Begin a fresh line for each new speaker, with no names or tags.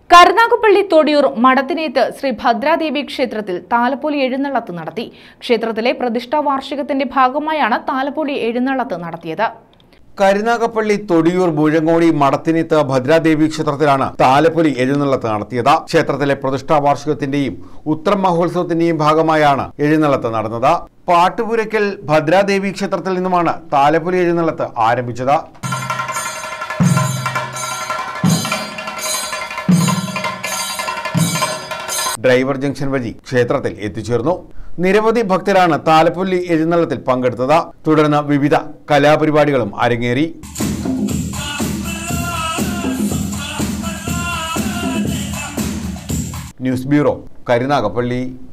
കരുനാഗപ്പള്ളി തൊടിയൂർ മടത്തിനേത്ത് ശ്രീ ഭദ്രാദേവി ക്ഷേത്രത്തിൽ താലപ്പൊലി എഴുന്നള്ളത്ത് നടത്തി ക്ഷേത്രത്തിലെ പ്രതിഷ്ഠാ വാർഷികത്തിന്റെ ഭാഗമായാണ് താലപ്പൊലി എഴുന്നള്ളത്ത് നടത്തിയത്
കരുനാഗപ്പള്ളി തൊടിയൂർ മുഴങ്ങോടി മടത്തിനിത്ത് ഭദ്രാദേവി ക്ഷേത്രത്തിലാണ് താലപ്പൊലി എഴുന്നള്ളത്ത് നടത്തിയത് ക്ഷേത്രത്തിലെ പ്രതിഷ്ഠാ വാർഷികത്തിന്റെയും ഉത്രം മഹോത്സവത്തിന്റെയും ഭാഗമായാണ് എഴുന്നള്ളത്ത് നടന്നത് പാട്ടുപുരയ്ക്കൽ ഭദ്രാദേവി ക്ഷേത്രത്തിൽ നിന്നുമാണ് താലപ്പൊലി എഴുന്നള്ളത്ത് ആരംഭിച്ചത് ഡ്രൈവർ ജംഗ്ഷൻ വഴി ക്ഷേത്രത്തിൽ എത്തിച്ചേർന്നു നിരവധി ഭക്തരാണ് താലപ്പൊലി എഴുന്നള്ളത്തിൽ പങ്കെടുത്തത് തുടർന്ന് വിവിധ കലാപരിപാടികളും അരങ്ങേറി ന്യൂസ് ബ്യൂറോ കരുനാഗപ്പള്ളി